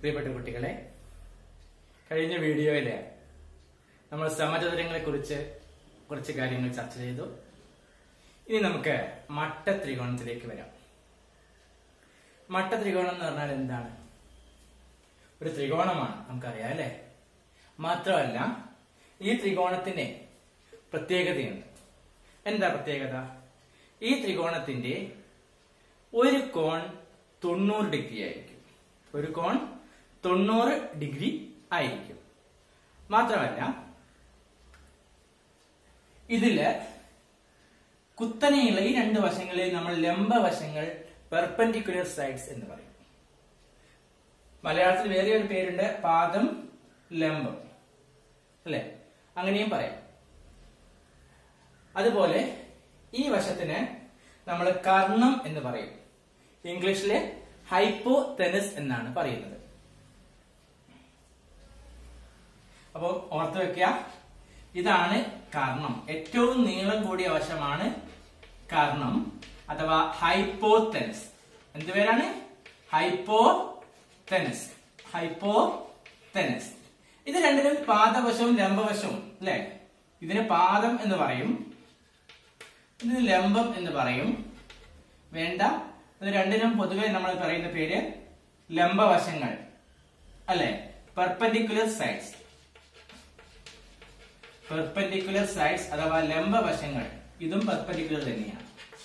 പ്രിയപ്പെട്ട കുട്ടികളെ കഴിഞ്ഞ വീഡിയോയില് നമ്മൾ സമചതുരങ്ങളെ കുറിച്ച് കുറച്ച് കാര്യങ്ങൾ ചർച്ച ചെയ്തു ഇനി നമുക്ക് മട്ട ത്രികോണത്തിലേക്ക് വരാം മട്ട ത്രികോണം എന്ന് പറഞ്ഞാൽ എന്താണ് ഒരു ത്രികോണമാണ് നമുക്കറിയാം അല്ലേ മാത്രമല്ല ഈ ത്രികോണത്തിന് പ്രത്യേകതയുണ്ട് എന്താ പ്രത്യേകത ഈ ത്രികോണത്തിന്റെ ഒരു കോൺ തൊണ്ണൂറ് ഡിഗ്രി ആയിരിക്കും ഒരു കോൺ തൊണ്ണൂറ് ഡിഗ്രി ആയിരിക്കും മാത്രമല്ല ഇതില് കുത്തനെയുള്ള ഈ രണ്ട് വശങ്ങളെ നമ്മൾ ലംബ വശങ്ങൾ പെർപെൻഡിക്കുലർ സൈഡ്സ് എന്ന് പറയും മലയാളത്തിൽ വേറെ ഒരു പേരുണ്ട് പാദം ലംബം അല്ലെ അങ്ങനെയും പറയാം അതുപോലെ ഈ വശത്തിന് നമ്മൾ കർണം എന്ന് പറയും ഇംഗ്ലീഷിലെ ഹൈപ്പോ തെനസ് എന്നാണ് പറയുന്നത് അപ്പോൾ ഓർത്ത് വെക്കുക ഇതാണ് കർണം ഏറ്റവും നീളം കൂടിയ വശമാണ് കർണം അഥവാ ഹൈപ്പോതെനസ് എന്ത് പേരാണ് ഹൈപ്പോതെനസ് ഹൈപ്പോതെനസ് ഇത് രണ്ടിനും പാദവശവും ലംബവശവും അല്ലെ ഇതിന് പാദം എന്ന് പറയും ഇതിന് ലംബം എന്ന് പറയും വേണ്ട ഇത് രണ്ടിനും പൊതുവെ നമ്മൾ പറയുന്ന പേര് ലംബവശങ്ങൾ അല്ലെ പെർപെൻഡിക്കുലർ സൈഡ്സ് പെർപെൻഡിക്കുലർ സൈഡ്സ് അഥവാ ലംബവശങ്ങൾ ഇതും പെർപെൻഡിക്കുലർ തന്നെയാണ്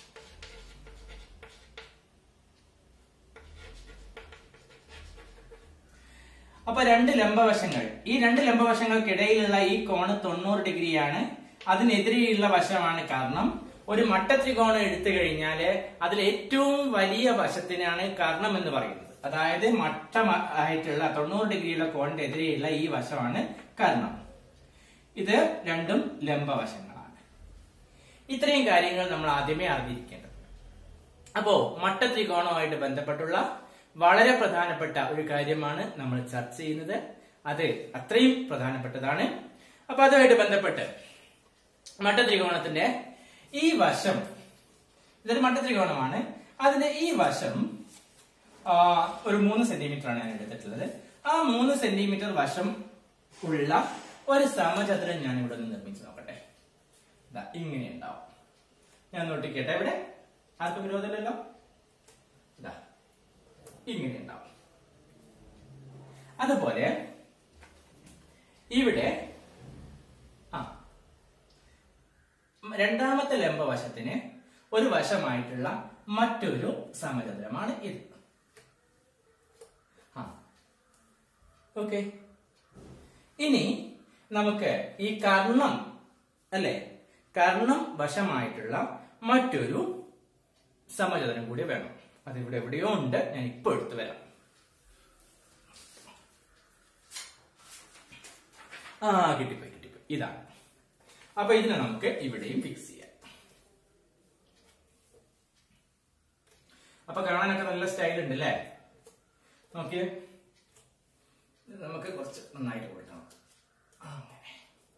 അപ്പൊ രണ്ട് ലംബവശങ്ങൾ ഈ രണ്ട് ലംബവശങ്ങൾക്കിടയിലുള്ള ഈ കോണ് തൊണ്ണൂറ് ഡിഗ്രിയാണ് അതിനെതിരെയുള്ള വശമാണ് കാരണം ഒരു മട്ടത്രികോണം എടുത്തു കഴിഞ്ഞാല് അതിൽ ഏറ്റവും വലിയ വശത്തിനാണ് കർണം എന്ന് പറയുന്നത് അതായത് മട്ടം ആയിട്ടുള്ള തൊണ്ണൂറ് ഡിഗ്രിയുള്ള കോണിന്റെ എതിരെയുള്ള ഈ വശമാണ് കർണം ഇത് രണ്ടും ലംബവശങ്ങളാണ് ഇത്രയും കാര്യങ്ങൾ നമ്മൾ ആദ്യമേ അറിഞ്ഞിരിക്കേണ്ടത് അപ്പോ മട്ടത്രികോണവുമായിട്ട് ബന്ധപ്പെട്ടുള്ള വളരെ പ്രധാനപ്പെട്ട ഒരു കാര്യമാണ് നമ്മൾ ചർച്ച ചെയ്യുന്നത് അത് അത്രയും പ്രധാനപ്പെട്ടതാണ് അപ്പൊ അതുമായിട്ട് ബന്ധപ്പെട്ട് മട്ടത്രികോണത്തിന്റെ ഈ വശം ഇതൊരു മട്ടത്രികോണമാണ് അതിന്റെ ഈ വശം ആ, ഒരു മൂന്ന് സെന്റിമീറ്റർ ആണ് ഞാൻ എടുത്തിട്ടുള്ളത് ആ മൂന്ന് സെന്റിമീറ്റർ വശം ഉള്ള ഒരു സമചതുരം ഞാൻ ഇവിടെ നിന്ന് നിർമ്മിച്ചു നോക്കട്ടെ ദാ ഇങ്ങനെ ഉണ്ടാവും ഞാൻ നോട്ടിക്കട്ടെ ഇവിടെ ആർക്കും വിരോധമില്ലല്ലോ ഇതാ ഇങ്ങനെ ഉണ്ടാവും അതുപോലെ ഇവിടെ ആ രണ്ടാമത്തെ ലംബവശത്തിന് ഒരു വശമായിട്ടുള്ള മറ്റൊരു സമചതുരമാണ് ഇത് ആ ഓക്കെ ഇനി നമുക്ക് ഈ കർണം അല്ലെ കർണം വശമായിട്ടുള്ള മറ്റൊരു സമചതുരം കൂടി വേണം അത് ഇവിടെ എവിടെയോ ഉണ്ട് ഞാൻ ഇപ്പൊ എടുത്തു വരാം ആ കിട്ടിപ്പോയി കിട്ടിപ്പോയി ഇതാണ് അപ്പൊ ഇതിനെ നമുക്ക് ഇവിടെയും ഫിക്സ് ചെയ്യാം അപ്പൊ കാണാനൊക്കെ നല്ല സ്റ്റൈൽ ഉണ്ട് അല്ലേ നോക്കിയേ ഇത് നമുക്ക് കുറച്ച് നന്നായിട്ട് കൊടുക്കണം അങ്ങനെ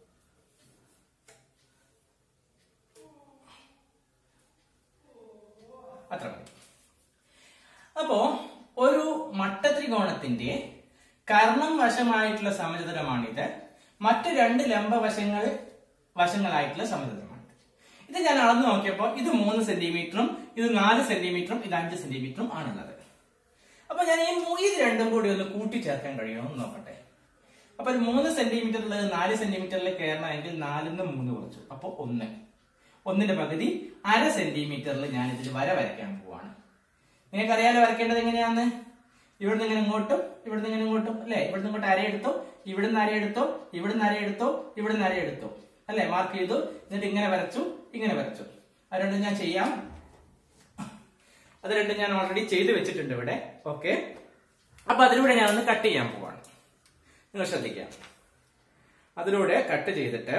അത്ര മതി അപ്പോ ഒരു മട്ടത്രികോണത്തിന്റെ കർണം വശമായിട്ടുള്ള സമചതുരമാണിത് മറ്റു രണ്ട് ലംബവശങ്ങൾ വശങ്ങളായിട്ടുള്ള സമചതുരമാണ് ഇത് ഞാൻ അളന്നു നോക്കിയപ്പോൾ ഇത് മൂന്ന് സെന്റിമീറ്ററും ഇത് നാല് സെന്റിമീറ്ററും ഇത് അഞ്ച് സെന്റിമീറ്ററും ആണുള്ളത് അപ്പൊ ഞാൻ ഈ മൂ- ഇത് രണ്ടും കൂടി ഒന്ന് കൂട്ടിച്ചേർക്കാൻ കഴിയുമോ എന്ന് നോക്കട്ടെ അപ്പൊ ഒരു മൂന്ന് സെന്റിമീറ്റർ ഉള്ളത് നാല് സെന്റിമീറ്ററിൽ കയറണമെങ്കിൽ നാലിന്ന് മൂന്ന് കുറച്ചു അപ്പൊ ഒന്ന് ഒന്നിന്റെ പകുതി അര സെന്റിമീറ്ററിൽ ഞാൻ ഇതിൽ വര വരയ്ക്കാൻ പോവാണ് നിങ്ങൾക്കറിയാലോ വരയ്ക്കേണ്ടത് എങ്ങനെയാന്ന് ഇവിടുന്ന് ഇങ്ങനെ ഇങ്ങോട്ടും ഇവിടുന്ന് ഇങ്ങനെ ഇങ്ങോട്ടും അല്ലെ ഇവിടുന്ന് ഇങ്ങോട്ട് അര എടുത്തോ ഇവിടുന്ന് അര എടുത്തോ ഇവിടുന്ന് അര എടുത്തോ ഇവിടുന്ന് അര എടുത്തോ അല്ലെ മാർക്ക് ചെയ്തു എന്നിട്ട് ഇങ്ങനെ വരച്ചു ഇങ്ങനെ വരച്ചു അത് രണ്ടും ഞാൻ ചെയ്യാം അത് രണ്ടും ഞാൻ ഓൾറെഡി ചെയ്തു വെച്ചിട്ടുണ്ട് ഇവിടെ ഓക്കെ അപ്പൊ അതിലൂടെ ഞാൻ ഒന്ന് കട്ട് ചെയ്യാൻ പോവാണ് നിങ്ങൾ ശ്രദ്ധിക്കാം അതിലൂടെ കട്ട് ചെയ്തിട്ട്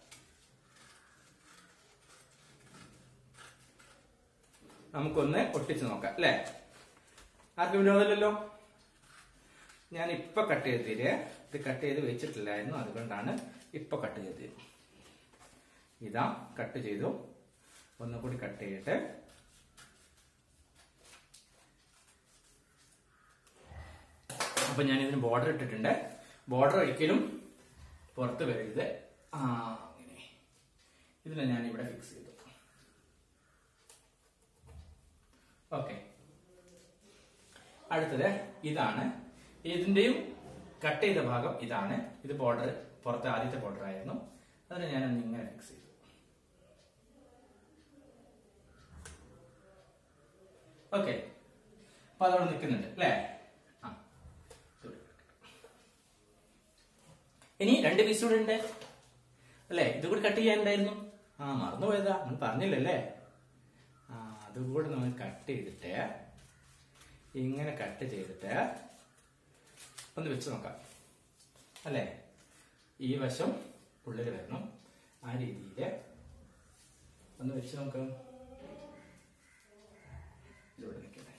നമുക്കൊന്ന് ഒട്ടിച്ച് നോക്കാം അല്ലെ ആർക്കും വിരോധമില്ലല്ലോ ഞാൻ ഇപ്പൊ കട്ട് ചെയ്ത് തരിക ഇത് കട്ട് ചെയ്ത് വെച്ചിട്ടില്ലായിരുന്നു അതുകൊണ്ടാണ് ഇപ്പൊ കട്ട് ചെയ്ത് തരും ഇതാ കട്ട് ചെയ്തു ഒന്നുകൂടി കട്ട് ചെയ്തിട്ട് അപ്പൊ ഞാൻ ഇതിന് ബോർഡർ ഇട്ടിട്ടുണ്ട് ബോർഡർ ഒരിക്കലും പുറത്ത് വരരുത് ആ അങ്ങനെ ഇതിനെ ഞാൻ ഇവിടെ ഫിക്സ് ചെയ്തു ഓക്കെ അടുത്തത് ഇതാണ് ഇതിന്റെയും കട്ട് ചെയ്ത ഭാഗം ഇതാണ് ഇത് ബോർഡർ പുറത്തെ ആദ്യത്തെ ബോർഡർ ആയിരുന്നു അതിനെ ഞാൻ ഒന്ന് ഇങ്ങനെ ഫിക്സ് ചെയ്തു ഓക്കെ അപ്പൊ അതവിടെ നിൽക്കുന്നുണ്ട് അല്ലേ ആ ഇത് ഇനി രണ്ട് പീസ് കൂടെ ഉണ്ട് അല്ലേ ഇത് കൂടി കട്ട് ചെയ്യാനുണ്ടായിരുന്നു ആ മറന്നുപോയതാ നമ്മൾ പറഞ്ഞില്ലല്ലേ ആ അതുകൂടെ നമ്മൾ കട്ട് ചെയ്തിട്ട് ഇങ്ങനെ കട്ട് ചെയ്തിട്ട് ഒന്ന് വെച്ച് നോക്കാം അല്ലേ ഈ വശം ഉള്ളിൽ വരണം ആ രീതിയിൽ ഒന്ന് വെച്ച് നോക്കാം ഇതിവിടെ നിൽക്കട്ടെ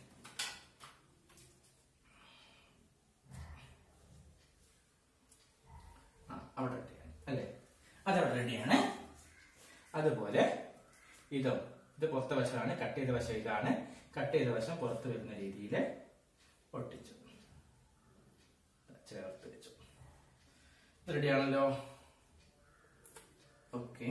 ആ അവിടെ റെഡിയാണ് അല്ലേ അതവിടെ റെഡിയാണ് അതുപോലെ ഇതോ ഇത് പുറത്തെ വശമാണ് കട്ട് ചെയ്ത വശം ഇതാണ് കട്ട് ചെയ്ത വശം പുറത്ത് വരുന്ന രീതിയിൽ ഒട്ടിച്ചു ചേർത്ത് വെച്ചു റെഡിയാണല്ലോ ഓക്കെ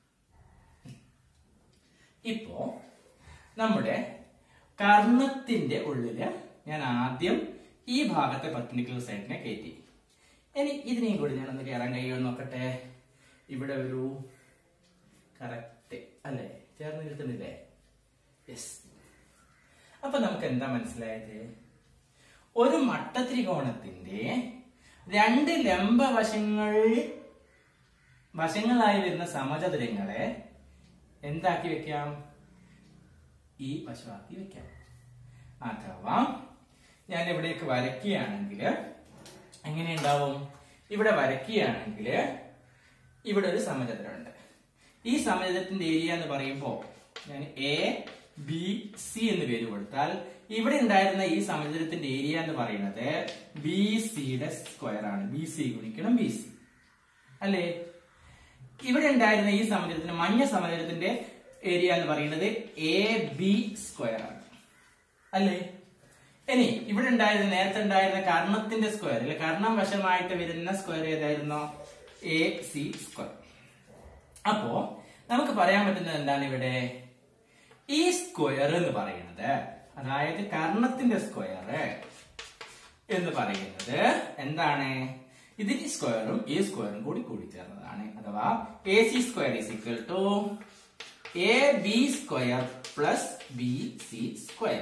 ഇപ്പോ നമ്മുടെ കർണത്തിന്റെ ഉള്ളില് ഞാൻ ആദ്യം ഈ ഭാഗത്തെ പെർപെൻഡിക്കുലർ സൈഡിനെ കയറ്റി ഇനി ഇതിനെയും കൂടി ഞാൻ ഒന്ന് കയറാൻ കഴിയുമോ നോക്കട്ടെ ഇവിടെ ഒരു കറക്റ്റ് അല്ലേ ചേർന്ന് നിൽക്കുന്നില്ലേ യെസ് അപ്പൊ നമുക്ക് എന്താ മനസ്സിലായത് ഒരു മട്ടത്രികോണത്തിന്റെ രണ്ട് ലംബ വശങ്ങൾ വശങ്ങളായി വരുന്ന സമചതുരങ്ങളെ എന്താക്കി വെക്കാം ഈ വശമാക്കി വെക്കാം അഥവാ ഞാൻ ഇവിടേക്ക് വരയ്ക്കുകയാണെങ്കിൽ എങ്ങനെ ഉണ്ടാവും ഇവിടെ വരയ്ക്കുകയാണെങ്കിൽ ഇവിടെ ഒരു സമചതുരമുണ്ട് ഈ സമചതുരത്തിന്റെ ഏരിയ എന്ന് പറയുമ്പോൾ ഞാൻ എ ബി സി എന്ന് പേര് കൊടുത്താൽ ഇവിടെ ഉണ്ടായിരുന്ന ഈ സമചതുരത്തിന്റെ ഏരിയ എന്ന് പറയുന്നത് ബി സിയുടെ സ്ക്വയർ ആണ് ബി സി ഗുണിക്കണം ബി സി അല്ലേ ഇവിടെ ഉണ്ടായിരുന്ന ഈ സമചതുരത്തിന്റെ മഞ്ഞ സമചതുരത്തിന്റെ ഏരിയ എന്ന് പറയുന്നത് എ ബി സ്ക്വയർ ആണ് അല്ലേ ഇനി ഇവിടെ ഉണ്ടായിരുന്ന നേരത്തെ ഉണ്ടായിരുന്ന കർണത്തിന്റെ സ്ക്വയർ അല്ലെ കർണം വശമായിട്ട് വരുന്ന സ്ക്വയർ ഏതായിരുന്നോ എ സി സ്ക്വയർ അപ്പോ നമുക്ക് പറയാൻ പറ്റുന്നത് എന്താണ് ഇവിടെ ഈ സ്ക്വയർ എന്ന് പറയുന്നത് അതായത് കർണത്തിന്റെ സ്ക്വയർ എന്ന് പറയുന്നത് എന്താണ് ഇതിന്റെ സ്ക്വയറും ഈ സ്ക്വയറും കൂടി കൂടിച്ചേർന്നതാണ് അഥവാ A C square is equal to A B square plus B C square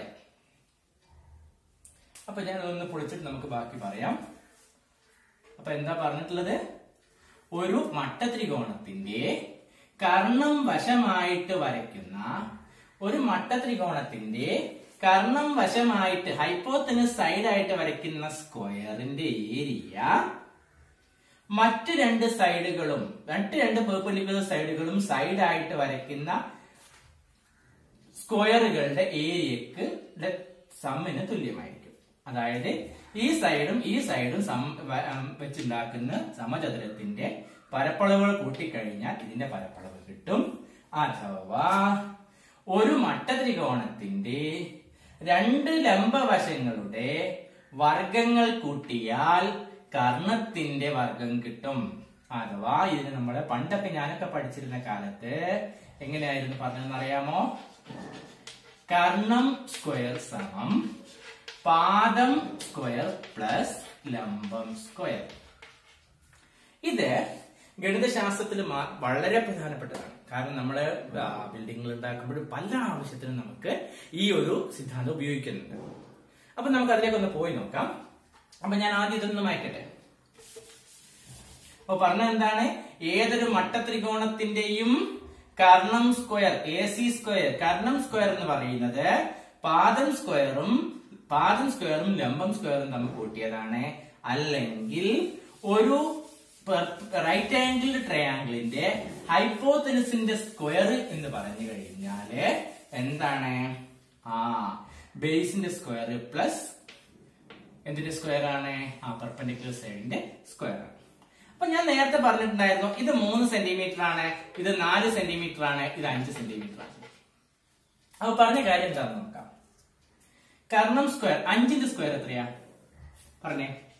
അപ്പൊ ഞാൻ അതൊന്ന് പൊളിച്ചിട്ട് നമുക്ക് ബാക്കി പറയാം അപ്പൊ എന്താ പറഞ്ഞിട്ടുള്ളത് ഒരു മട്ടത്രികോണത്തിന്റെ കർണം വശമായിട്ട് വരയ്ക്കുന്ന ഒരു മട്ടത്രികോണത്തിന്റെ കർണം വശമായിട്ട് ഹൈപ്പോത്തിന് സൈഡായിട്ട് വരയ്ക്കുന്ന സ്ക്വയറിന്റെ ഏരിയ മറ്റ് രണ്ട് സൈഡുകളും മറ്റ് രണ്ട് പെർപ്പൻഡിക്കുലർ സൈഡുകളും സൈഡായിട്ട് വരയ്ക്കുന്ന സ്ക്വയറുകളുടെ ഏരിയക്ക് സമ്മിന് തുല്യമായിരിക്കും അതായത് ഈ സൈഡും ഈ സൈഡും സം വ- ഉം വെച്ചുണ്ടാക്കുന്ന സമചതുരത്തിന്റെ പരപ്പളവുകൾ കൂട്ടിക്കഴിഞ്ഞാൽ ഇതിന്റെ പരപ്പളവ് കിട്ടും അഥവാ ഒരു മട്ടത്രികോണത്തിന്റെ രണ്ട് ലംബവശങ്ങളുടെ വർഗങ്ങൾ കൂട്ടിയാൽ കർണത്തിന്റെ വർഗം കിട്ടും അഥവാ ഇതിന് നമ്മള് പണ്ടൊക്കെ ഞാനൊക്കെ പഠിച്ചിരുന്ന കാലത്ത് എങ്ങനെയായിരുന്നു പറഞ്ഞതെന്ന് അറിയാമോ കർണം സ്ക്വയർ സമം പാദം സ്ക്വയർ പ്ലസ് ലംബം സ്ക്വയർ ഇത് ഗണിതശാസ്ത്രത്തിൽ മാ- വളരെ പ്രധാനപ്പെട്ടതാണ് കാരണം നമ്മള് ബിൽഡിങ്ങുകൾ ഉണ്ടാക്കുമ്പോൾ പല ആവശ്യത്തിനും നമുക്ക് ഈ ഒരു സിദ്ധാന്തം ഉപയോഗിക്കുന്നുണ്ട് അപ്പൊ നമുക്ക് അതിലേക്ക് ഒന്ന് പോയി നോക്കാം അപ്പൊ ഞാൻ ആദ്യം ഇതൊന്ന് മാറ്റട്ടെ അപ്പൊ പറഞ്ഞ എന്താണ് ഏതൊരു മട്ടത്രികോണത്തിന്റെയും കർണം സ്ക്വയർ എ സി സ്ക്വയർ കർണം സ്ക്വയർ എന്ന് പറയുന്നത് പാദം സ്ക്വയറും പാദം സ്ക്വയറും ലംബം സ്ക്വയറും തമ്മിൽ കൂട്ടിയതാണ് അല്ലെങ്കിൽ ഒരു റൈറ്റ് ആംഗിൾ ട്രയാംഗിളിന്റെ ഹൈപ്പോത്തനിസിന്റെ സ്ക്വയർ എന്ന് പറഞ്ഞു കഴിഞ്ഞാല് എന്താണ് ആ ബേസിന്റെ സ്ക്വയർ പ്ലസ് എന്തിന്റെ സ്ക്വയർ ആണ് ആ പെർപെൻഡിക്കുലർ സൈഡിന്റെ സ്ക്വയർ ആണ് അപ്പൊ ഞാൻ നേരത്തെ പറഞ്ഞിട്ടുണ്ടായിരുന്നു ഇത് മൂന്ന് സെന്റിമീറ്റർ ആണ് ഇത് നാല് സെന്റിമീറ്റർ ആണ് ഇത് അഞ്ച് സെന്റിമീറ്റർ ആണ് അപ്പൊ പറഞ്ഞ കാര്യം എന്താണെന്ന് നോക്കാം കർണം സ്ക്വയർ അഞ്ചിന്റെ സ്ക്വയർ എത്രയാ പറഞ്ഞേ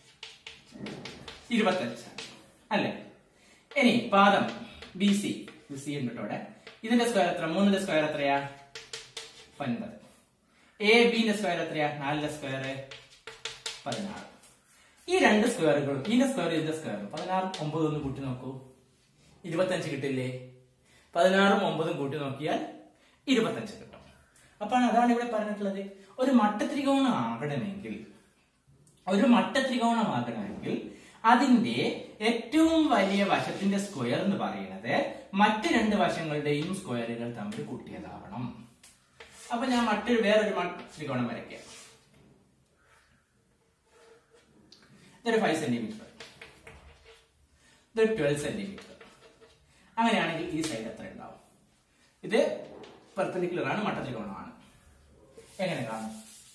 ഇരുപത്തഞ്ചാണ് അല്ലേ ഇനി പാദം ബി സി സി ഉണ്ട് കേട്ടോ ഇവിടെ ഇതിന്റെ സ്ക്വയർ എത്ര മൂന്നിന്റെ സ്ക്വയർ എത്രയാ ഒൻപത് എ ബിന്റെ സ്ക്വയർ എത്രയാ നാലിന്റെ സ്ക്വയർ പതിനാറ് ഈ രണ്ട് സ്ക്വയറുകളും ഇതിന്റെ സ്ക്വയർ ഇതിന്റെ സ്ക്വയർ പതിനാറും ഒമ്പതും ഒന്ന് കൂട്ടി നോക്കൂ ഇരുപത്തഞ്ച് കിട്ടില്ലേ പതിനാറും ഒമ്പതും കൂട്ടി നോക്കിയാൽ ഇരുപത്തഞ്ച് കിട്ടും അപ്പൊ അതാണ് ഇവിടെ പറഞ്ഞിട്ടുള്ളത് ഒരു മട്ടത്രികോണം ആകണമെങ്കിൽ ഒരു മട്ടത്രികോണമാകണമെങ്കിൽ അതിന്റെ ഏറ്റവും വലിയ വശത്തിന്റെ സ്ക്വയർ എന്ന് പറയുന്നത് മറ്റ് രണ്ട് വശങ്ങളുടെയും സ്ക്വയറുകൾ തമ്മിൽ കൂട്ടിയതാവണം അപ്പൊ ഞാൻ മറ്റൊരു വേറൊരു ത്രികോണം വരയ്ക്കാം ഇതൊരു ഫൈവ് സെന്റിമീറ്റർ ഇതൊരു ട്വൽവ് സെന്റിമീറ്റർ അങ്ങനെയാണെങ്കിൽ ഈ സൈഡ് എത്ര ഉണ്ടാവും ഇത് പെർപെൻഡിക്കുലർ ആണ് മട്ടത്രികോണമാണ് എങ്ങനെ കാണും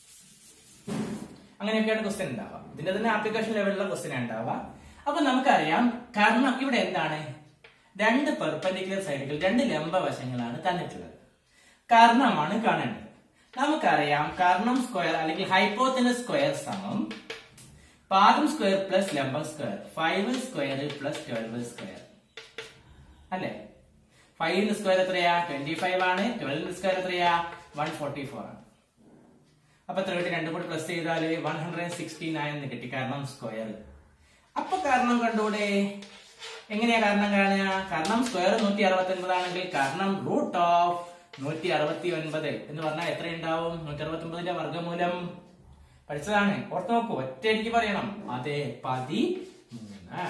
അങ്ങനെയൊക്കെയാണ് ക്വസ്റ്റ്യൻ ഉണ്ടാവുക ഇതിന്റെ തന്നെ ആപ്ലിക്കേഷൻ ലെവലിലുള്ള ക്വസ്റ്റ്യൻ ഉണ്ടാവുക അപ്പൊ നമുക്കറിയാം കാരണം ഇവിടെ എന്താണ് രണ്ട് പെർപെൻഡിക്കുലർ സൈഡുകൾ രണ്ട് ലംബ വശങ്ങളാണ് തന്നിട്ടുള്ളത് കാരണമാണ് കാണേണ്ടത് നമുക്കറിയാം കർണം സ്ക്വയർ അല്ലെങ്കിൽ ഹൈപ്പോത്തനസ് സ്ക്വയർ സമം പാദം സ്ക്വയർ പ്ലസ് ലംബം square five square plus twelve square അല്ലേ ഫൈവിന്റെ സ്ക്വയർ എത്രയാ ട്വന്റി ഫൈവ് ആണ് ട്വൽവിന്റെ സ്ക്വയർ എത്രയാ വൺ ഫോർട്ടി ഫോർ ആണ് അപ്പൊ എത്ര കിട്ടി രണ്ടും കൂടി പ്ലസ് ചെയ്താല് വൺ ഹൺഡ്രഡ് സിക്സ്റ്റി നയൻ എന്ന് കിട്ടി കാരണം സ്ക്വയർ അപ്പൊ കാരണം കണ്ടൂടെ എങ്ങനെയാ കാരണം കാണുക കാരണം സ്ക്വയർ നൂറ്റി അറുപത്തി ഒൻപത് ആണെങ്കിൽ കാരണം റൂട്ട് ഓഫ് നൂറ്റി അറുപത്തി ഒൻപത് എന്ന് പറഞ്ഞാൽ എത്ര ഉണ്ടാവും നൂറ്റി അറുപത്തി ഒമ്പതിന്റെ വർഗമൂലം പഠിച്ചതാണ് ഓർത്ത് നോക്കൂ ഒറ്റയടിക്ക് പറയണം അതെ പതിമൂന്ന്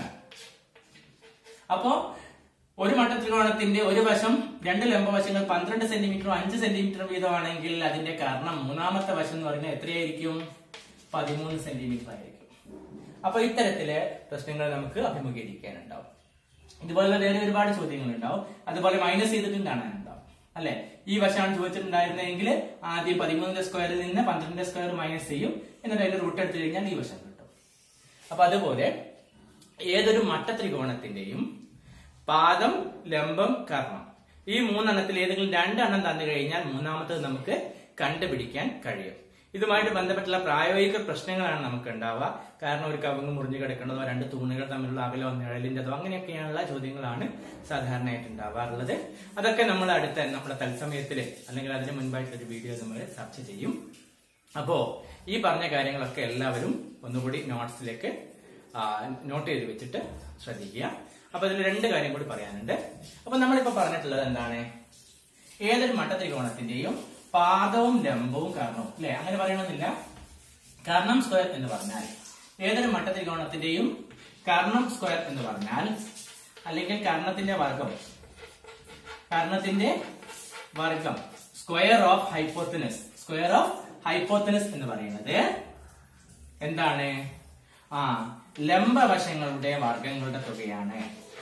അപ്പോ ഒരു മട്ടത്രികോണത്തിന്റെ ഒരു വശം രണ്ട് ലംബവശങ്ങൾ പന്ത്രണ്ട് സെന്റിമീറ്ററും അഞ്ച് സെന്റിമീറ്ററും വീതമാണെങ്കിൽ അതിന്റെ കാരണം മൂന്നാമത്തെ വശം എന്ന് പറഞ്ഞാൽ എത്രയായിരിക്കും പതിമൂന്ന് സെന്റിമീറ്റർ ആയിരിക്കും അപ്പൊ ഇത്തരത്തില് പ്രശ്നങ്ങൾ നമുക്ക് അഭിമുഖീകരിക്കാനുണ്ടാവും ഇതുപോലെ വേറെ ഒരുപാട് ചോദ്യങ്ങൾ ഉണ്ടാവും അതുപോലെ മൈനസ് ചെയ്തിട്ടും കാണാനുണ്ടാവും അല്ലെ ഈ വശമാണ് ചോദിച്ചിട്ടുണ്ടായിരുന്നെങ്കിൽ ആദ്യം പതിമൂന്നിന്റെ സ്ക്വയറിൽ നിന്ന് പന്ത്രണ്ടിന്റെ സ്ക്വയർ മൈനസ് ചെയ്യും എന്നിട്ട് അതിന്റെ റൂട്ട് എടുത്തു കഴിഞ്ഞാൽ ഈ വശം കിട്ടും അപ്പൊ അതുപോലെ ഏതൊരു മട്ടത്രികോണത്തിന്റെയും പാദം ലംബം കർണം ഈ മൂന്നെണ്ണത്തിൽ ഏതെങ്കിലും രണ്ടെണ്ണം തന്നു കഴിഞ്ഞാൽ മൂന്നാമത്തത് നമുക്ക് കണ്ടുപിടിക്കാൻ കഴിയും ഇതുമായിട്ട് ബന്ധപ്പെട്ടുള്ള പ്രായോഗിക പ്രശ്നങ്ങളാണ് നമുക്ക് ഉണ്ടാവുക കാരണം ഒരു കവുങ്ങ് മുറിഞ്ഞു കിടക്കുന്നതോ രണ്ട് തൂണുകൾ തമ്മിലുള്ള അകലോ നിഴലിൻ്റെതോ അങ്ങനെയൊക്കെയുള്ള ചോദ്യങ്ങളാണ് സാധാരണയായിട്ട് ഉണ്ടാവാറുള്ളത് അതൊക്കെ നമ്മൾ അടുത്ത നമ്മുടെ തത്സമയത്തില് അല്ലെങ്കിൽ അതിന് മുൻപായിട്ട് ഒരു വീഡിയോ നമ്മൾ ചർച്ച ചെയ്യും അപ്പോ ഈ പറഞ്ഞ കാര്യങ്ങളൊക്കെ എല്ലാവരും ഒന്നുകൂടി നോട്ട്സിലേക്ക് നോട്ട് ചെയ്ത് വെച്ചിട്ട് ശ്രദ്ധിക്കുക അപ്പൊ അതിൽ രണ്ട് കാര്യം കൂടി പറയാനുണ്ട് അപ്പൊ നമ്മളിപ്പോ പറഞ്ഞിട്ടുള്ളത് എന്താണ് ഏതൊരു മട്ടത്രികോണത്തിന്റെയും പാദവും ലംബവും കർണവും അല്ലെ അങ്ങനെ പറയണമെന്നില്ല കർണം സ്ക്വയർ എന്ന് പറഞ്ഞാൽ ഏതൊരു മട്ടത്രികോണത്തിന്റെയും കർണം സ്ക്വയർ എന്ന് പറഞ്ഞാൽ അല്ലെങ്കിൽ കർണത്തിന്റെ വർഗം കർണത്തിന്റെ വർഗം square of hypotenuse square of hypotenuse എന്ന് പറയുന്നത് എന്താണ് ആ ലംബവശങ്ങളുടെ വർഗങ്ങളുടെ തുകയാണ്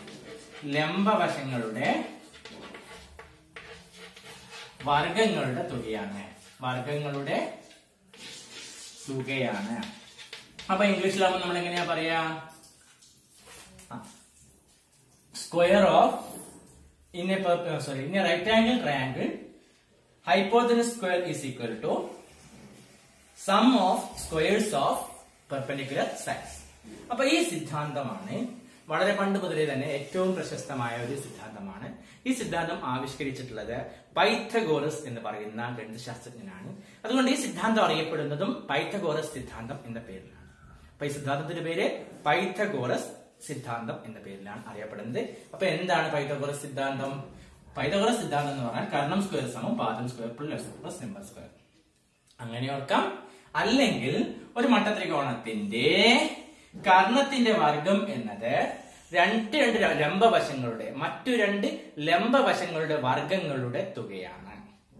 ലംബവശങ്ങളുടെ വർഗങ്ങളുടെ തുകയാണ് വർഗങ്ങളുടെ തുകയാണ് അപ്പൊ ഇംഗ്ലീഷിലാവുമ്പോൾ നമ്മൾ എങ്ങനെയാ പറയാ square of in a sorry in a right angle triangle hypotenuse square is equal to sum of squares of perpendicular sides അപ്പൊ ഈ സിദ്ധാന്തമാണ് വളരെ പണ്ട് മുതലേ തന്നെ ഏറ്റവും പ്രശസ്തമായ ഒരു സിദ്ധാന്തമാണ് ഈ സിദ്ധാന്തം ആവിഷ്കരിച്ചിട്ടുള്ളത് പൈഥഗോറസ് എന്ന് പറയുന്ന ഗണിതശാസ്ത്രജ്ഞനാണ് അതുകൊണ്ട് ഈ സിദ്ധാന്തം അറിയപ്പെടുന്നതും പൈഥഗോറസ് സിദ്ധാന്തം എന്ന പേരിലാണ് അപ്പൊ ഈ സിദ്ധാന്തത്തിന്റെ പേര് പൈഥഗോറസ് സിദ്ധാന്തം എന്ന പേരിലാണ് അറിയപ്പെടുന്നത് അപ്പൊ എന്താണ് പൈഥഗോറസ് സിദ്ധാന്തം പൈഥഗോറസ് സിദ്ധാന്തം എന്ന് പറഞ്ഞാൽ കർണം സ്ക്വയർ സമം പാദം square plus plus number square അങ്ങനെ ഓർക്കാം അല്ലെങ്കിൽ ഒരു മട്ടത്രികോണത്തിന്റെ കർണത്തിന്റെ വർഗം എന്നത് രണ്ട് രണ്ട് ലംബവശങ്ങളുടെ മറ്റു രണ്ട് ലംബവശങ്ങളുടെ വർഗങ്ങളുടെ തുകയാണ്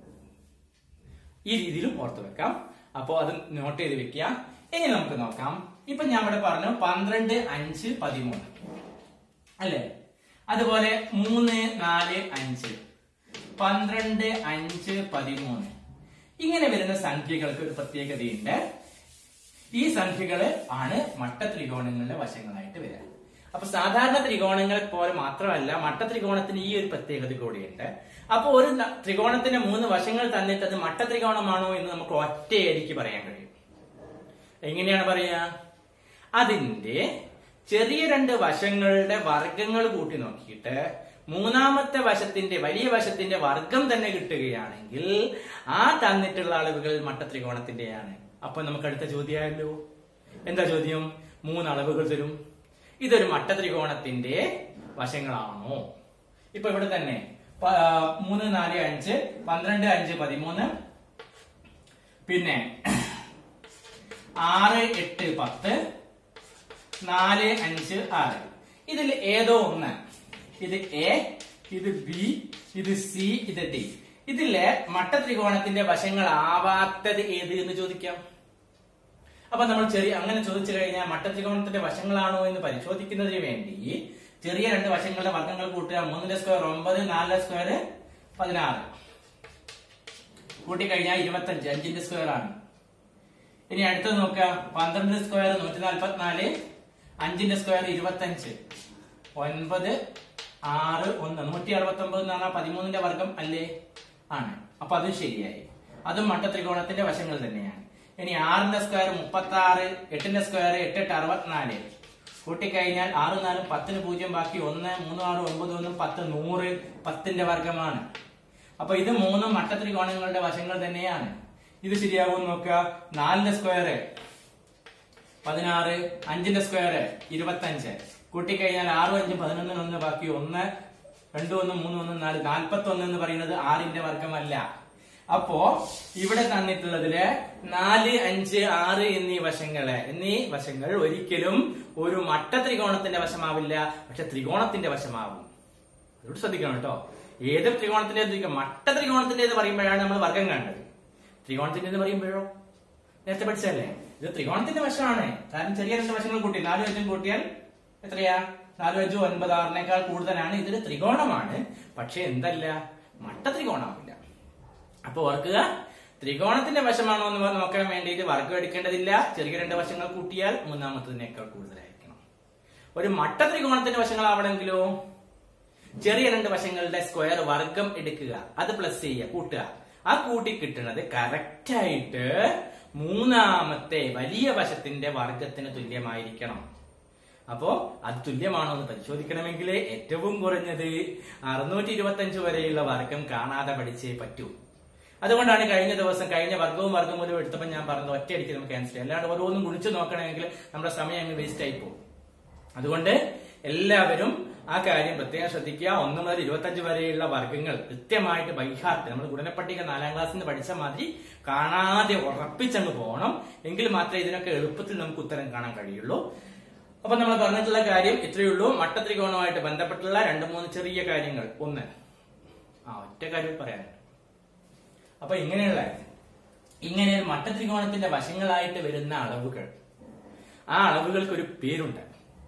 ഈ രീതിയിലും ഓർത്തു വെക്കാം അപ്പോ അത് നോട്ട് ചെയ്ത് വെക്കുക ഇനി നമുക്ക് നോക്കാം ഇപ്പൊ ഞാൻ ഇവിടെ പറഞ്ഞു പന്ത്രണ്ട് അഞ്ച് പതിമൂന്ന് അല്ലേ അതുപോലെ മൂന്ന് നാല് അഞ്ച് പന്ത്രണ്ട് അഞ്ച് പതിമൂന്ന് ഇങ്ങനെ വരുന്ന സംഖ്യകൾക്ക് ഒരു പ്രത്യേകതയുണ്ട് ഈ സംഖ്യകള് ആണ് മട്ടത്രികോണങ്ങളുടെ വശങ്ങളായിട്ട് വരിക അപ്പൊ സാധാരണ ത്രികോണങ്ങളെ പോലെ മാത്രമല്ല മട്ടത്രികോണത്തിന് ഈ ഒരു പ്രത്യേകത കൂടിയുണ്ട് അപ്പൊ ഒരു ന- ത്രികോണത്തിന്റെ മൂന്ന് വശങ്ങൾ തന്നിട്ട് അത് മട്ടത്രികോണമാണോ എന്ന് നമുക്ക് ഒറ്റയടിക്ക് പറയാൻ കഴിയും എങ്ങനെയാണ് പറയാ അതിന്റെ ചെറിയ രണ്ട് വശങ്ങളുടെ വർഗങ്ങൾ കൂട്ടി നോക്കിയിട്ട് മൂന്നാമത്തെ വശത്തിന്റെ വലിയ വശത്തിന്റെ വർഗം തന്നെ കിട്ടുകയാണെങ്കിൽ ആ തന്നിട്ടുള്ള അളവുകൾ മട്ടത്രികോണത്തിന്റെയാണ് അപ്പൊ നമുക്ക് അടുത്ത ചോദ്യമായല്ലോ എന്താ ചോദ്യം മൂന്ന് അളവുകൾ തരും ഇതൊരു മട്ടത്രികോണത്തിന്റെ വശങ്ങളാണോ ഇപ്പൊ ഇവിടെ തന്നെ പ- ആ, മൂന്ന് നാല് അഞ്ച് പന്ത്രണ്ട് അഞ്ച് പതിമൂന്ന് പിന്നെ ആറ് എട്ട് പത്ത് നാല് അഞ്ച് ആറ് ഇതിൽ ഏതോ ഒന്ന് ഇത് എ ഇത് ബി ഇത് സി ഇത് ഡി ഇതിലെ മട്ടത്രികോണത്തിന്റെ വശങ്ങളാവാത്തത് ഏത് എന്ന് ചോദിക്കാം അപ്പൊ നമ്മൾ ചെറിയ അങ്ങനെ ചോദിച്ചു കഴിഞ്ഞാൽ മട്ടത്രികോണത്തിന്റെ വശങ്ങളാണോ എന്ന് പരിശോധിക്കുന്നതിന് വേണ്ടി ചെറിയ രണ്ട് വശങ്ങളുടെ വർഗ്ഗങ്ങൾ കൂട്ടുക മൂന്നിന്റെ സ്ക്വയർ ഒമ്പത് നാലിന്റെ സ്ക്വയർ പതിനാറ് കൂട്ടിക്കഴിഞ്ഞാൽ ഇരുപത്തഞ്ച് അഞ്ചിന്റെ സ്ക്വയർ ആണ് ഇനി അടുത്തത് നോക്കുക പന്ത്രണ്ട് സ്ക്വയർ നൂറ്റി നാൽപ്പത്തിനാല് അഞ്ചിന്റെ സ്ക്വയർ ഇരുപത്തഞ്ച് ഒൻപത് ആറ് ഒന്ന് നൂറ്റി അറുപത്തി ഒമ്പത് എന്ന് പറഞ്ഞാൽ പതിമൂന്നിന്റെ വർഗം അല്ലേ ആണ് അപ്പൊ അതും ശരിയായി അതും മട്ടത്രികോണത്തിന്റെ വശങ്ങൾ തന്നെയാണ് ഇനി ആറിന്റെ സ്ക്വയർ മുപ്പത്തി ആറ് എട്ടിന്റെ സ്ക്വയർ എട്ട് എട്ട് അറുപത്തിനാല് കൂട്ടിക്കഴിഞ്ഞാൽ ആറ് നാലും പത്തിന് പൂജ്യം ബാക്കി ഒന്ന് മൂന്ന് ആറ് ഒമ്പത് ഒന്നും പത്ത് നൂറ് പത്തിന്റെ വർഗമാണ് അപ്പൊ ഇത് മൂന്നും മട്ടത്രികോണങ്ങളുടെ വശങ്ങൾ തന്നെയാണ് ഇത് ശരിയാവും നോക്കുക നാലിന്റെ സ്ക്വയർ പതിനാറ് അഞ്ചിന്റെ സ്ക്വയർ ഇരുപത്തഞ്ച് കൂട്ടിക്കഴിഞ്ഞാൽ ആറും അഞ്ചും പതിനൊന്നിന് ഒന്ന് ബാക്കി ഒന്ന് രണ്ടു ഒന്ന് മൂന്ന് ഒന്ന് നാല് നാൽപ്പത്തി ഒന്ന് എന്ന് പറയുന്നത് ആറിന്റെ വർഗമല്ല അപ്പോ ഇവിടെ തന്നിട്ടുള്ളതില് നാല് അഞ്ച് ആറ് എന്നീ വശങ്ങള് എന്നീ വശങ്ങൾ ഒരിക്കലും ഒരു മട്ട ത്രികോണത്തിന്റെ വശമാവില്ല പക്ഷെ ത്രികോണത്തിന്റെ വശമാവും അതോട് ശ്രദ്ധിക്കണം കേട്ടോ ഏത് ത്രികോണത്തിന്റെ മട്ട ത്രികോണത്തിന്റെ എന്ന് പറയുമ്പോഴാണ് നമ്മൾ വർഗം കണ്ടത് ത്രികോണത്തിന്റെ എന്ന് പറയുമ്പോഴോ നേരത്തെ പഠിച്ചല്ലേ ഇത് ത്രികോണത്തിന്റെ വശമാണ് കാരണം ചെറിയ രണ്ട് വശങ്ങൾ കൂട്ടി നാലും അഞ്ചും കൂട്ടിയാൽ എത്രയാ നാലും അഞ്ചും ഒൻപത് ആറിനേക്കാൾ കൂടുതലാണ് ഇതിൽ ത്രികോണമാണ് പക്ഷെ എന്തല്ല മട്ട ത്രികോണമാവില്ല അപ്പൊ ഓർക്കുക ത്രികോണത്തിന്റെ വശമാണോ എന്ന് നോക്കാൻ വേണ്ടിയിട്ട് വർഗം എടുക്കേണ്ടതില്ല ചെറിയ രണ്ട് വശങ്ങൾ കൂട്ടിയാൽ മൂന്നാമത്തതിനേക്കാൾ കൂടുതലായിരിക്കണം ഒരു മട്ട ത്രികോണത്തിന്റെ വശങ്ങളാവണമെങ്കിലോ ചെറിയ രണ്ട് വശങ്ങളുടെ സ്ക്വയർ വർഗം എടുക്കുക അത് പ്ലസ് ചെയ്യുക കൂട്ടുക ആ കൂട്ടി കിട്ടുന്നത് കറക്റ്റ് ആയിട്ട് മൂന്നാമത്തെ വലിയ വശത്തിന്റെ വർഗത്തിന് തുല്യമായിരിക്കണം അപ്പോ അത് തുല്യമാണോ എന്ന് പരിശോധിക്കണമെങ്കിൽ ഏറ്റവും കുറഞ്ഞത് അറുന്നൂറ്റി ഇരുപത്തി അഞ്ച് വരെയുള്ള വർഗം കാണാതെ പഠിച്ചേ പറ്റൂ അതുകൊണ്ടാണ് കഴിഞ്ഞ ദിവസം കഴിഞ്ഞ വർഗവും വർഗമൂലവും എടുത്തപ്പോൾ ഞാൻ പറഞ്ഞത് ഒറ്റയടിക്ക് നമുക്ക് ക്യാൻസൽ ചെയ്യാം അല്ലാണ്ട് ഓരോന്നും കുടിച്ചു നോക്കണമെങ്കിൽ നമ്മുടെ സമയം അങ്ങ് വേസ്റ്റ് ആയി പോകും അതുകൊണ്ട് എല്ലാവരും ആ കാര്യം പ്രത്യേകം ശ്രദ്ധിക്കുക ഒന്ന് മുതൽ ഇരുപത്തഞ്ച് വരെയുള്ള വർഗങ്ങൾ കൃത്യമായിട്ട് ബൈഹാർട്ട് നമ്മൾ ഗുണനപ്പട്ടിക നാലാം ക്ലാസ്സിൽ നിന്ന് പഠിച്ച മാതിരി കാണാതെ ഉറപ്പിച്ചങ്ങ് പോകണം എങ്കിൽ മാത്രമേ ഇതിനൊക്കെ എളുപ്പത്തിൽ നമുക്ക് ഉത്തരം കാണാൻ കഴിയുള്ളൂ അപ്പൊ നമ്മൾ പറഞ്ഞിട്ടുള്ള കാര്യം ഇത്രയേ ഉള്ളൂ മട്ടത്രികോണവുമായിട്ട് ബന്ധപ്പെട്ടുള്ള രണ്ട് മൂന്ന് ചെറിയ കാര്യങ്ങൾ ഒന്ന് ആ ഒറ്റ കാര്യം പറയാനുണ്ട് അപ്പൊ ഇങ്ങനെയുള്ള ഇങ്ങനെ ഒരു മട്ടത്രികോണത്തിന്റെ വശങ്ങളായിട്ട് വരുന്ന അളവുകൾ ആ അളവുകൾക്ക് ഒരു പേരുണ്ട്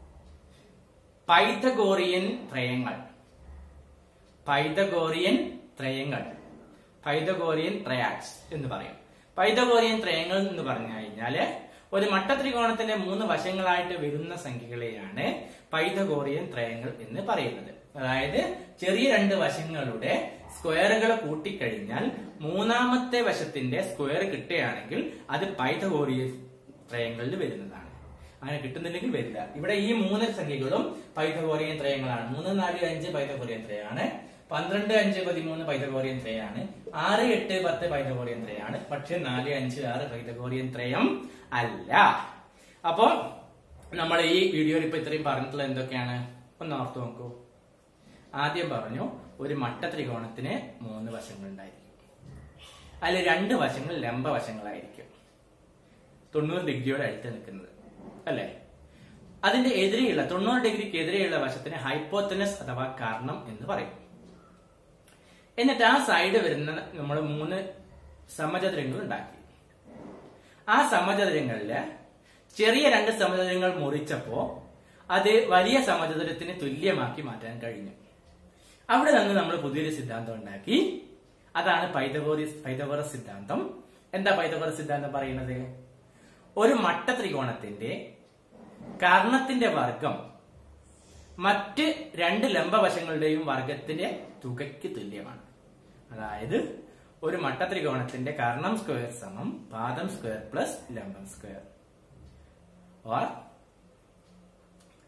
പൈതഗോറിയൻ ത്രയങ്ങൾ പൈതഗോറിയൻ ത്രയങ്ങൾ പൈതഗോറിയൻ ട്രയാക്സ് എന്ന് പറയും പൈതഗോറിയൻ ത്രയങ്ങൾ എന്ന് പറഞ്ഞു കഴിഞ്ഞാല് ഒരു മട്ടത്രികോണത്തിന്റെ മൂന്ന് വശങ്ങളായിട്ട് വരുന്ന സംഖ്യകളെയാണ് പൈതഗോറിയൻ ത്രയങ്ങൾ എന്ന് പറയുന്നത് അതായത് ചെറിയ രണ്ട് വശങ്ങളുടെ സ്ക്വയറുകൾ കൂട്ടിക്കഴിഞ്ഞാൽ മൂന്നാമത്തെ വശത്തിന്റെ സ്ക്വയർ കിട്ടുകയാണെങ്കിൽ അത് പൈതഗോറിയൻ ത്രയങ്ങളിൽ വരുന്നതാണ് അങ്ങനെ കിട്ടുന്നില്ലെങ്കിൽ വരില്ല ഇവിടെ ഈ മൂന്ന് സംഖ്യകളും പൈതഗോറിയൻ ത്രയങ്ങളാണ് മൂന്ന് നാല് അഞ്ച് പൈതഗോറിയൻ ത്രയാണ് പന്ത്രണ്ട് അഞ്ച് പതിമൂന്ന് പൈതഗോറിയൻ ത്രയാണ് ആറ് എട്ട് പത്ത് പൈതഗോറിയൻ ത്രയാണ് പക്ഷെ നാല് അഞ്ച് ആറ് പൈതഗോറിയൻ ത്രയം അല്ല അപ്പോ നമ്മൾ ഈ വീഡിയോയിൽ ഇപ്പൊ ഇത്രയും പറഞ്ഞിട്ടുള്ളത് എന്തൊക്കെയാണ് ഒന്ന് ഓർത്ത് നോക്കൂ ആദ്യം പറഞ്ഞു ഒരു മട്ട ത്രികോണത്തിന് മൂന്ന് വശങ്ങൾ ഉണ്ടായിരിക്കും അതിൽ രണ്ട് വശങ്ങൾ ലംബ വശങ്ങളായിരിക്കും തൊണ്ണൂറ് ഡിഗ്രിയോട് അടുത്ത് നിൽക്കുന്നത് അല്ലെ അതിന്റെ എതിരെയുള്ള തൊണ്ണൂറ് ഡിഗ്രിക്ക് എതിരെയുള്ള വശത്തിന് ഹൈപ്പോത്തനസ് അഥവാ കാരണം എന്ന് പറയും എന്നിട്ട് ആ സൈഡ് വരുന്ന നമ്മൾ മൂന്ന് സമചതുരങ്ങൾ ഉണ്ടാക്കി ആ സമചതുരങ്ങളില് ചെറിയ രണ്ട് സമചതുരങ്ങൾ മുറിച്ചപ്പോ അത് വലിയ സമചതുരത്തിന് തുല്യമാക്കി മാറ്റാൻ കഴിഞ്ഞു അവിടെ നിന്ന് നമ്മൾ പുതിയൊരു സിദ്ധാന്തം ഉണ്ടാക്കി അതാണ് പൈതഗോറിയസ് പൈതഗോറസ് സിദ്ധാന്തം എന്താ പൈതഗോറസ് സിദ്ധാന്തം പറയുന്നത് ഒരു മട്ട ത്രികോണത്തിന്റെ കർണത്തിന്റെ വർഗം മറ്റ് രണ്ട് ലംബവശങ്ങളുടെയും വർഗത്തിന്റെ തുകയ്ക്ക് തുല്യമാണ് അതായത് ഒരു മട്ട ത്രികോണത്തിന്റെ കർണം സ്ക്വയർ സമം പാദം സ്ക്വയർ പ്ലസ് ലംബം square or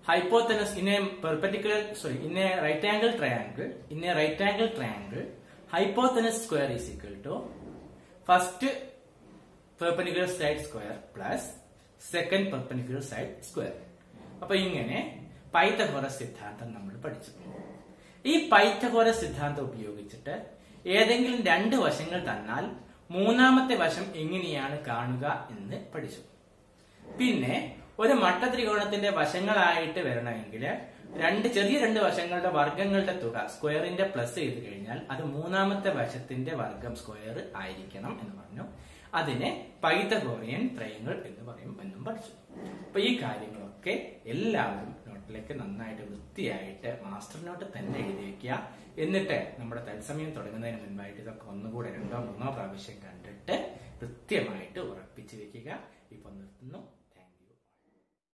hypotenuse in a perpendicular sorry in a right angle triangle in a right angle triangle hypotenuse square is equal to first perpendicular side square plus second perpendicular side square അപ്പൊ ഇങ്ങനെ Pythagoras സിദ്ധാന്തം നമ്മൾ പഠിച്ചു ഈ Pythagoras സിദ്ധാന്തം ഉപയോഗിച്ചിട്ട് ഏതെങ്കിലും രണ്ട് വശങ്ങൾ തന്നാൽ മൂന്നാമത്തെ വശം എങ്ങനെയാണ് കാണുക എന്ന് പഠിച്ചു പിന്നെ ഒരു മട്ടത്രികോണത്തിന്റെ വശങ്ങളായിട്ട് വരണമെങ്കിൽ രണ്ട് ചെറിയ രണ്ട് വശങ്ങളുടെ വർഗങ്ങളുടെ തുക സ്ക്വയറിന്റെ പ്ലസ് ചെയ്ത് കഴിഞ്ഞാൽ അത് മൂന്നാമത്തെ വശത്തിന്റെ വർഗം സ്ക്വയർ ആയിരിക്കണം എന്ന് പറഞ്ഞു അതിനെ പൈതഗോറിയൻ ത്രയങ്ങൾ എന്ന് പറയും എന്നും പഠിച്ചു അപ്പൊ ഈ കാര്യങ്ങളൊക്കെ എല്ലാവരും നോട്ടിലേക്ക് നന്നായിട്ട് വൃത്തിയായിട്ട് മാസ്റ്റർ നോട്ട് തന്നെ എഴുതി വെക്കുക എന്നിട്ട് നമ്മുടെ തത്സമയം തുടങ്ങുന്നതിന് മുൻപായിട്ട് ഇതൊക്കെ ഒന്നുകൂടെ രണ്ടോ മൂന്നോ പ്രാവശ്യം കണ്ടിട്ട് കൃത്യമായിട്ട് ഉറപ്പിച്ചു വെക്കുക ഇപ്പൊ നിർത്തുന്നു